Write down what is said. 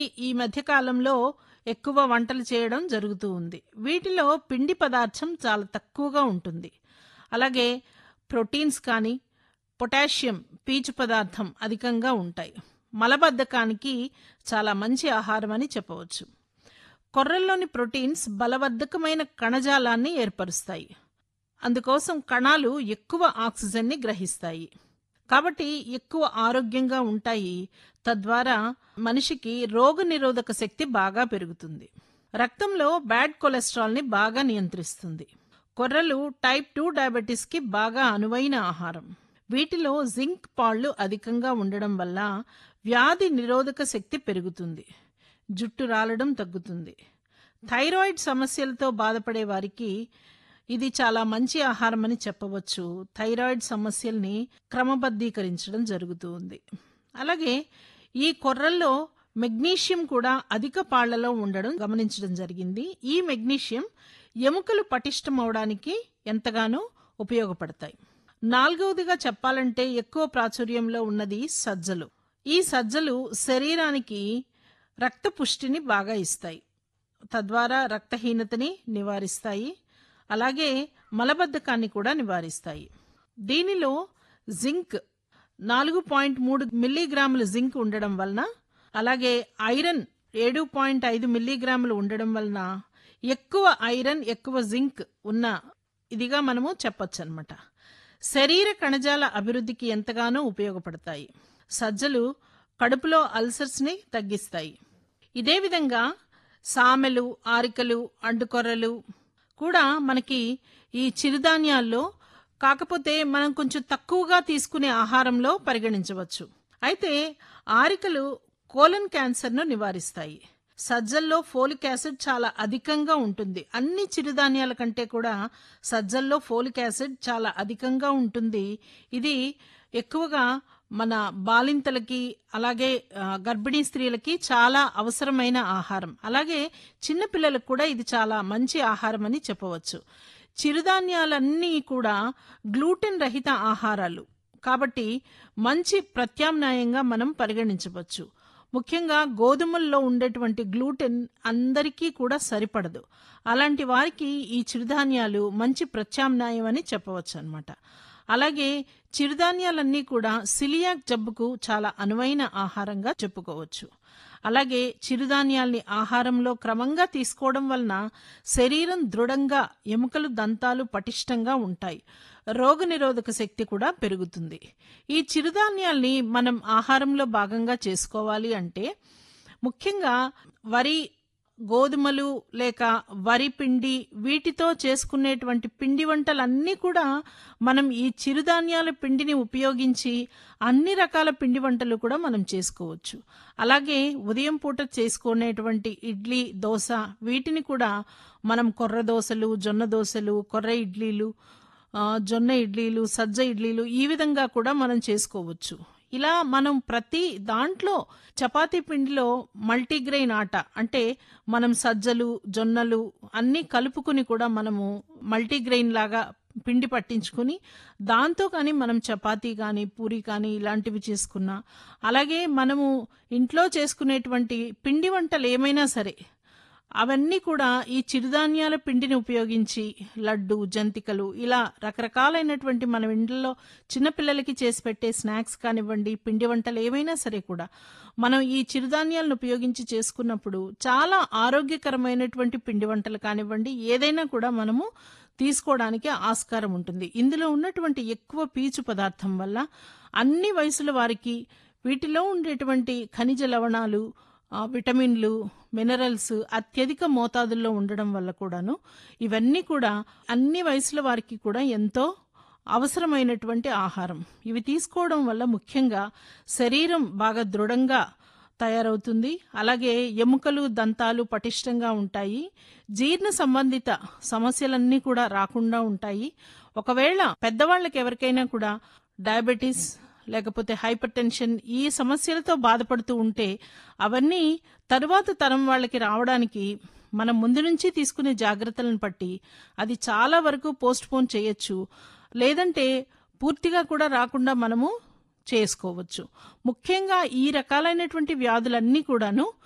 ఈ మధ్య కాలంలో ఎక్కువ వంటలు చేయడం జరుగుతూ ఉంది వీటిలో పిండి పదార్థం చాలా తక్కువగా ఉంటుంది అలాగే ప్రోటీన్స్ కానీ పొటాషియం పీచు పదార్థం అధికంగా ఉంటాయి మలబద్ధకానికి చాలా మంచి ఆహారం అని చెప్పవచ్చు కొర్రల్లోని ప్రోటీన్స్ బలవర్ధకమైన కణజాలాన్ని ఏర్పరుస్తాయి అందుకోసం కణాలు ఎక్కువ ఆక్సిజన్ని గ్రహిస్తాయి కాబట్టి ఎక్కువ ఆరోగ్యంగా ఉంటాయి తద్వారా మనిషికి రోగనిరోధక శక్తి బాగా పెరుగుతుంది రక్తంలో బ్యాడ్ కొలెస్ట్రాల్ని బాగా నియంత్రిస్తుంది కొర్రలు టైప్ టూ డయాబెటీస్కి బాగా అనువైన ఆహారం వీటిలో జింక్ పాళ్లు అధికంగా ఉండడం వల్ల వ్యాధి నిరోధక శక్తి పెరుగుతుంది జుట్టు రాలడం తగ్గుతుంది థైరాయిడ్ సమస్యలతో బాధపడే వారికి ఇది చాలా మంచి ఆహారం అని చెప్పవచ్చు థైరాయిడ్ సమస్యల్ని క్రమబద్ధీకరించడం జరుగుతూ ఉంది అలాగే ఈ కొర్రల్లో మెగ్నీషియం కూడా అధిక పాళ్లలో ఉండడం గమనించడం జరిగింది ఈ మెగ్నీషియం ఎముకలు పటిష్టమవడానికి ఎంతగానో ఉపయోగపడతాయి నాలుగవదిగా చెప్పాలంటే ఎక్కువ ప్రాచుర్యంలో ఉన్నది సజ్జలు ఈ సజ్జలు శరీరానికి రక్త పుష్టిని బాగా ఇస్తాయి తద్వారా రక్తహీనతని నివారిస్తాయి అలాగే మలబద్ధకాన్ని కూడా నివారిస్తాయి దీనిలో జింక్ నాలుగు పాయింట్ మూడు మిల్లీగ్రాముల జింక్ ఉండడం వలన అలాగే ఐరన్ ఏడు పాయింట్ ఐదు మిల్లీగ్రాములు ఉండడం వలన ఎక్కువ ఐరన్ ఎక్కువ జింక్ ఉన్న ఇదిగా మనము చెప్పొచ్చు అనమాట శరీర కణజాల అభివృద్ధికి ఎంతగానో ఉపయోగపడతాయి సజ్జలు కడుపులో అల్సర్స్ని తగ్గిస్తాయి ఇదే విధంగా సామెలు ఆరికలు అండుకొర్రలు కూడా మనకి ఈ చిరుధాన్యాల్లో కాకపోతే మనం కొంచెం తక్కువగా తీసుకునే ఆహారంలో పరిగణించవచ్చు అయితే ఆరికలు కోలన్ క్యాన్సర్ను నివారిస్తాయి సజ్జల్లో ఫోలిక్ యాసిడ్ చాలా అధికంగా ఉంటుంది అన్ని చిరుధాన్యాల కంటే కూడా సజ్జల్లో ఫోలిక్ యాసిడ్ చాలా అధికంగా ఉంటుంది ఇది ఎక్కువగా మన బాలింతలకి అలాగే ఆ, గర్భిణీ స్త్రీలకి చాలా అవసరమైన ఆహారం అలాగే చిన్నపిల్లలకు కూడా ఇది చాలా మంచి ఆహారం అని చెప్పవచ్చు చిరుధాన్యాలన్నీ కూడా గ్లూటెన్ రహిత ఆహారాలు కాబట్టి మంచి ప్రత్యామ్నాయంగా మనం పరిగణించవచ్చు ముఖ్యంగా గోధుమల్లో ఉండేటువంటి గ్లూటెన్ అందరికీ కూడా సరిపడదు అలాంటి వారికి ఈ చిరుధాన్యాలు మంచి ప్రత్యామ్నాయం అని చెప్పవచ్చు అనమాట అలాగే చిరుధాన్యాలన్నీ కూడా సిలియాక్ జబ్బుకు చాలా అనువైన ఆహారంగా చెప్పుకోవచ్చు అలాగే చిరుధాన్యాల్ని ఆహారంలో క్రమంగా తీసుకోవడం వలన శరీరం దృఢంగా ఎముకలు దంతాలు పటిష్టంగా ఉంటాయి రోగనిరోధక శక్తి కూడా పెరుగుతుంది ఈ చిరుధాన్యాల్ని మనం ఆహారంలో భాగంగా చేసుకోవాలి అంటే ముఖ్యంగా వరి గోధుమలు లేక వరి పిండి వీటితో చేసుకునేటువంటి పిండి వంటలన్నీ కూడా మనం ఈ చిరుధాన్యాల పిండిని ఉపయోగించి అన్ని రకాల పిండి వంటలు కూడా మనం చేసుకోవచ్చు అలాగే ఉదయం పూట చేసుకునేటువంటి ఇడ్లీ దోశ వీటిని కూడా మనం కొర్ర దోశలు జొన్న దోశలు కొర్ర ఇడ్లీలు ఆ, జొన్న ఇడ్లీలు సజ్జ ఇడ్లీలు ఈ విధంగా కూడా మనం చేసుకోవచ్చు ఇలా మనం ప్రతి దాంట్లో చపాతీ పిండిలో మల్టీగ్రెయిన్ ఆట అంటే మనం సజ్జలు జొన్నలు అన్నీ కలుపుకుని కూడా మనము మల్టీగ్రెయిన్ లాగా పిండి పట్టించుకుని దాంతో కానీ మనం చపాతీ కానీ పూరి కానీ ఇలాంటివి చేసుకున్నా అలాగే మనము ఇంట్లో చేసుకునేటువంటి పిండి వంటలు ఏమైనా సరే అవన్నీ కూడా ఈ చిరుధాన్యాల పిండిని ఉపయోగించి లడ్డు జంతికలు ఇలా రకరకాలైనటువంటి మన ఇంట్లో చిన్నపిల్లలకి చేసి పెట్టే స్నాక్స్ కానివ్వండి పిండి వంటలు ఏవైనా సరే కూడా మనం ఈ చిరుధాన్యాలను ఉపయోగించి చేసుకున్నప్పుడు చాలా ఆరోగ్యకరమైనటువంటి పిండి వంటలు కానివ్వండి ఏదైనా కూడా మనము తీసుకోవడానికి ఆస్కారం ఉంటుంది ఇందులో ఉన్నటువంటి ఎక్కువ పీచు పదార్థం వల్ల అన్ని వయసుల వారికి వీటిలో ఉండేటువంటి ఖనిజ లవణాలు ఆ, విటమిన్లు మినరల్స్ అత్యధిక మోతాదుల్లో ఉండడం వల్ల కూడాను ఇవన్నీ కూడా అన్ని వయసుల వారికి కూడా ఎంతో అవసరమైనటువంటి ఆహారం ఇవి తీసుకోవడం వల్ల ముఖ్యంగా శరీరం బాగా దృఢంగా తయారవుతుంది అలాగే ఎముకలు దంతాలు పటిష్టంగా ఉంటాయి జీర్ణ సంబంధిత సమస్యలన్నీ కూడా రాకుండా ఉంటాయి ఒకవేళ పెద్దవాళ్ళకి ఎవరికైనా కూడా డయాబెటీస్ లేకపోతే హైపర్ టెన్షన్ ఈ సమస్యలతో బాధపడుతూ ఉంటే అవన్నీ తరువాత తరం వాళ్ళకి రావడానికి మనం ముందు నుంచి తీసుకునే జాగ్రత్తలను బట్టి అది చాలా వరకు పోస్ట్ పోన్ చేయొచ్చు లేదంటే పూర్తిగా కూడా రాకుండా మనము చేసుకోవచ్చు ముఖ్యంగా ఈ రకాలైనటువంటి వ్యాధులన్నీ కూడాను